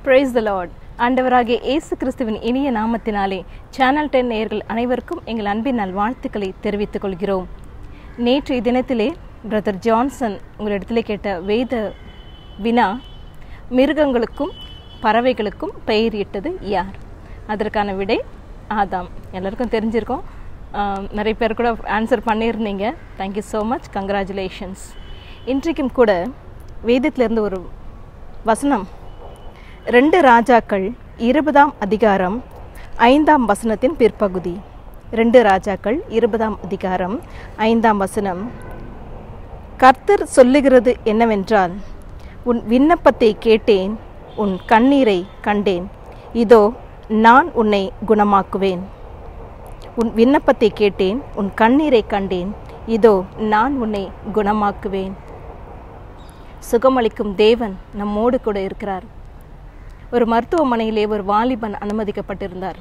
praise the Lord ஆண்டவராகிய இயேசு கிறிஸ்துவின் இனிய நாமத்தினாலே சேனல் டென் நேயர்கள் அனைவருக்கும் எங்கள் அன்பின் நல்வாழ்த்துக்களை தெரிவித்துக் கொள்கிறோம் நேற்றைய தினத்திலே பிரதர் ஜான்சன் உங்களிடத்திலே கேட்ட வேத வினா மிருகங்களுக்கும் பறவைகளுக்கும் பெயரிட்டது யார் அதற்கான விடை ஆதாம் எல்லாருக்கும் தெரிஞ்சிருக்கோம் ஆம், நிறைய பேர் கூட ஆன்சர் பண்ணியிருந்தீங்க தேங்க்யூ ஸோ மச் கங்க்ராச்சுலேஷன்ஸ் இன்றைக்கும் கூட வேதத்திலிருந்து ஒரு வசனம் ரெண்டு ராஜாக்கள் இருபதாம் அதிகாரம் ஐந்தாம் வசனத்தின் பிற்பகுதி ரெண்டு ராஜாக்கள் இருபதாம் அதிகாரம் ஐந்தாம் வசனம் கர்த்தர் சொல்லுகிறது என்னவென்றால் உன் விண்ணப்பத்தை கேட்டேன் உன் கண்ணீரை கண்டேன் இதோ நான் உன்னை குணமாக்குவேன் உன் விண்ணப்பத்தை கேட்டேன் உன் கண்ணீரை கண்டேன் இதோ நான் உன்னை குணமாக்குவேன் சுகமளிக்கும் தேவன் நம்மோடு கூட இருக்கிறார் ஒரு மருத்துவமனையிலே ஒரு வாலிபன் அனுமதிக்கப்பட்டிருந்தார்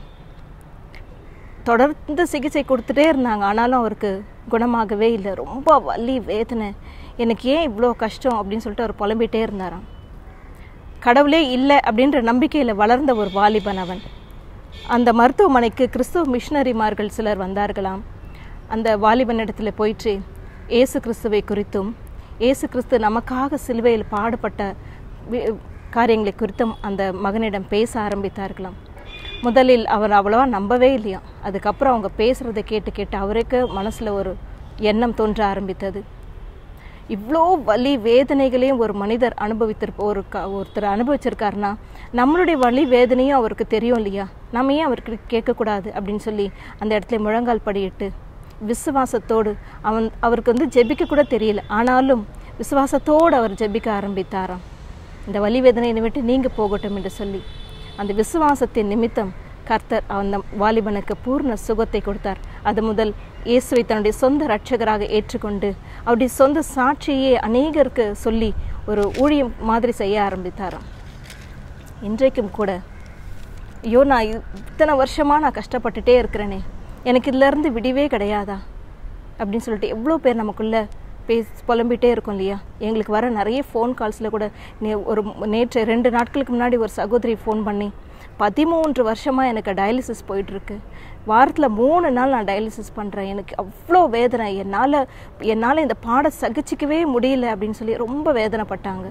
தொடர்ந்து சிகிச்சை கொடுத்துட்டே இருந்தாங்க ஆனாலும் அவருக்கு குணமாகவே இல்லை ரொம்ப வலி வேதனை எனக்கு ஏன் இவ்வளோ கஷ்டம் அப்படின்னு சொல்லிட்டு அவர் புலம்பிட்டே இருந்தாராம் கடவுளே இல்லை அப்படின்ற நம்பிக்கையில் வளர்ந்த ஒரு வாலிபன் அவன் அந்த மருத்துவமனைக்கு கிறிஸ்துவ மிஷினரிமார்கள் சிலர் வந்தார்களாம் அந்த வாலிபனிடத்தில் போயிட்டு இயேசு கிறிஸ்துவை குறித்தும் இயேசு கிறிஸ்து நமக்காக சிலுவையில் பாடுபட்ட வி- காரியங்களை குறித்தும் அந்த மகனிடம் பேச ஆரம்பித்தார்களாம் முதலில் அவர் அவ்வளவா நம்பவே இல்லையா அதுக்கப்புறம் அவங்க பேசுகிறத கேட்டு கேட்டு அவருக்கு மனசில் ஒரு எண்ணம் தோன்ற ஆரம்பித்தது இவ்வளோ வலி வேதனைகளையும் ஒரு மனிதர் அனுபவித்திருப்ப ஒரு க ஒருத்தர் அனுபவிச்சிருக்காருன்னா நம்மளுடைய வலி வேதனையும் அவருக்கு தெரியும் இல்லையா நம்ம ஏன் அவருக்கு கேட்கக்கூடாது அப்படின்னு சொல்லி அந்த இடத்துல முழங்கால் படியிட்டு விசுவாசத்தோடு அவன் அவருக்கு வந்து ஜெபிக்க கூட தெரியல ஆனாலும் விசுவாசத்தோடு அவர் ஜெபிக்க ஆரம்பித்தாராம் இந்த வலி வேதனையை விட்டு நீங்க போகட்டும் என்று சொல்லி அந்த விசுவாசத்தின் நிமித்தம் கர்த்தர் அந்த வாலிபனுக்கு பூர்ண சுகத்தை கொடுத்தார் அது முதல் இயேசுவை தன்னுடைய சொந்த இரட்சகராக ஏற்றுக்கொண்டு அவருடைய சொந்த சாட்சியே அநேகருக்கு சொல்லி ஒரு ஊழியம் மாதிரி செய்ய ஆரம்பித்தாராம் இன்றைக்கும் கூட ஐயோ நான் இ- இத்தனை வருஷமா நான் கஷ்டப்பட்டுட்டே இருக்கிறேனே எனக்கு இதிலேருந்து விடிவே கிடையாதா அப்படின்னு சொல்லிட்டு எவ்வளோ பேர் நமக்குள்ள பேசி புலம்பிட்டே இருக்கோம் இல்லையா எங்களுக்கு வர நிறைய ஃபோன் கால்ஸில் கூட நே ஒரு நேற்று ரெண்டு நாட்களுக்கு முன்னாடி ஒரு சகோதரி ஃபோன் பண்ணி பதிமூன்று வருஷமாக எனக்கு டயாலிசிஸ் போயிட்டுருக்கு வாரத்தில் மூணு நாள் நான் டயாலிசிஸ் பண்ணுறேன் எனக்கு அவ்வளோ வேதனை என்னால் என்னால் இந்த பாடம் சகிச்சிக்கவே முடியல அப்படின்னு சொல்லி ரொம்ப வேதனைப்பட்டாங்க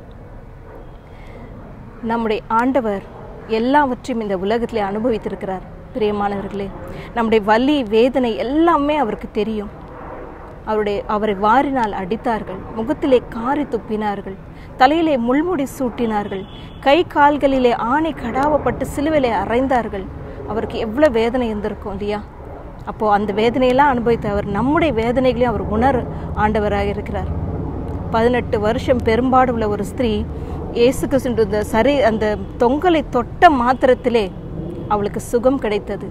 நம்முடைய ஆண்டவர் எல்லாவற்றையும் இந்த உலகத்திலே அனுபவித்திருக்கிறார் பிரியமானவர்களே நம்முடைய வலி வேதனை எல்லாமே அவருக்கு தெரியும் அவருடைய அவரை வாரினால் அடித்தார்கள் முகத்திலே காரி துப்பினார்கள் தலையிலே முள்முடி சூட்டினார்கள் கை கால்களிலே ஆணை கடாவப்பட்டு சிலுவிலே அறைந்தார்கள் அவருக்கு எவ்வளோ வேதனை இருந்திருக்கும் இல்லையா அப்போ அந்த வேதனையெல்லாம் அனுபவித்த அவர் நம்முடைய வேதனைகளையும் அவர் உணர் ஆண்டவராக இருக்கிறார் பதினெட்டு வருஷம் பெரும்பாடு உள்ள ஒரு ஸ்திரீ இயேசு கிறிஸ்து இந்த சரி அந்த தொங்கலை தொட்ட மாத்திரத்திலே அவளுக்கு சுகம் கிடைத்தது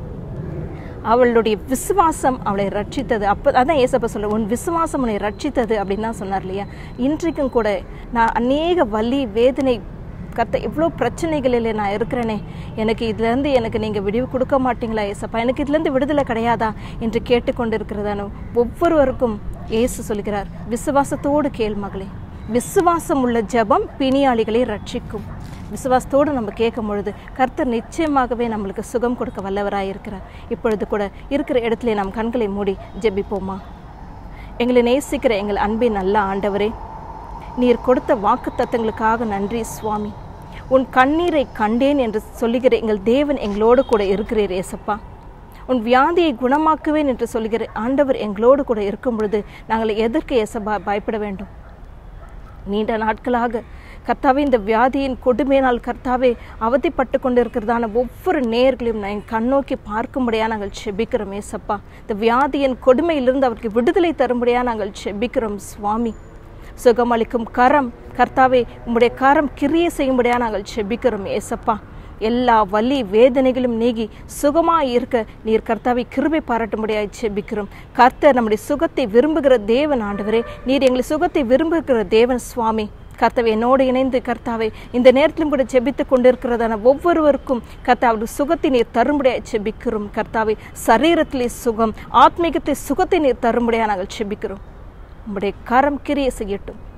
அவளுடைய விசுவாசம் அவளை ரட்சித்தது அப்போ அதான் ஏசப்பா சொல்ல உன் விசுவாசம் உன்னை ரட்சித்தது அப்படின்னு தான் சொன்னார் இல்லையா இன்றைக்கும் கூட நான் அநேக வலி வேதனை கத்த எவ்வளோ பிரச்சனைகளில் நான் இருக்கிறேனே எனக்கு இதுலேருந்து எனக்கு நீங்கள் விடிவு கொடுக்க மாட்டீங்களா ஏசப்பா எனக்கு இதுலேருந்து விடுதலை கிடையாதா என்று கேட்டுக்கொண்டு இருக்கிறதானோ ஒவ்வொருவருக்கும் இயேசு சொல்கிறார் விசுவாசத்தோடு கேள் மகளே விசுவாசம் உள்ள ஜெபம் பிணியாளிகளை ரட்சிக்கும் விசுவாசத்தோடு நம்ம கேட்கும் பொழுது கர்த்தர் நிச்சயமாகவே நம்மளுக்கு சுகம் கொடுக்க வல்லவராய் இருக்கிறார் இப்பொழுது கூட இருக்கிற இடத்துல நாம் கண்களை மூடி ஜெபிப்போமா எங்களை நேசிக்கிற எங்கள் அன்பின் நல்ல ஆண்டவரே நீர் கொடுத்த வாக்கு நன்றி சுவாமி உன் கண்ணீரை கண்டேன் என்று சொல்லுகிற எங்கள் தேவன் எங்களோடு கூட இருக்கிறீர் ஏசப்பா உன் வியாதியை குணமாக்குவேன் என்று சொல்லுகிற ஆண்டவர் எங்களோடு கூட இருக்கும் பொழுது நாங்கள் எதற்கு ஏசப்பா பயப்பட வேண்டும் நீண்ட நாட்களாக கர்த்தாவே இந்த வியாதியின் கொடுமையினால் கர்த்தாவே அவதிப்பட்டு கொண்டிருக்கிறதான ஒவ்வொரு நேர்களையும் நான் கண்ணோக்கி பார்க்கும்படியா நாங்கள் செபிக்கிறோம் ஏசப்பா இந்த வியாதியின் கொடுமையிலிருந்து அவருக்கு விடுதலை தரும்படியா நாங்கள் செபிக்கிறோம் சுவாமி சுகமளிக்கும் கரம் கர்த்தாவே உம்முடைய கரம் கிரிய செய்யும்படியா நாங்கள் செபிக்கிறோம் ஏசப்பா எல்லா வலி வேதனைகளும் நீங்கி சுகமாய் இருக்க நீர் கர்த்தாவை கிருபை பாராட்டும்படியாய் செபிக்கிறோம் கர்த்தர் நம்முடைய சுகத்தை விரும்புகிற தேவன் ஆண்டவரே நீர் எங்களை சுகத்தை விரும்புகிற தேவன் சுவாமி கர்த்தாவை என்னோடு இணைந்து கர்த்தாவை இந்த நேரத்திலும் கூட செபித்து கொண்டிருக்கிறதான ஒவ்வொருவருக்கும் கர்த்தாவுடைய சுகத்தை நீர் தரும்படியாய் செபிக்கிறோம் கர்த்தாவை சரீரத்திலே சுகம் ஆத்மீகத்தை சுகத்தை நீர் தரும்படியா நாங்கள் செபிக்கிறோம் உம்முடைய கரம் கிரிய செய்யட்டும்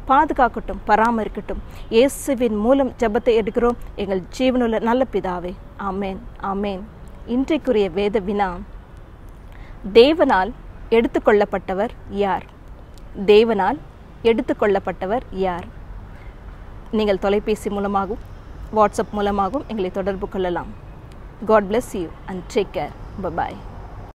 பாதுகாக்கட்டும் பராமரிக்கட்டும் இயேசுவின் மூலம் ஜெபத்தை எடுக்கிறோம் எங்கள் ஜீவனுள்ள நல்ல பிதாவே ஆமேன் ஆமேன் இன்றைக்குரிய வேத வினா தேவனால் எடுத்துக்கொள்ளப்பட்டவர் யார் தேவனால் எடுத்துக்கொள்ளப்பட்டவர் யார் நீங்கள் தொலைபேசி மூலமாகவும் வாட்ஸ்அப் மூலமாகவும் எங்களை தொடர்பு கொள்ளலாம் God bless you and take care bye bye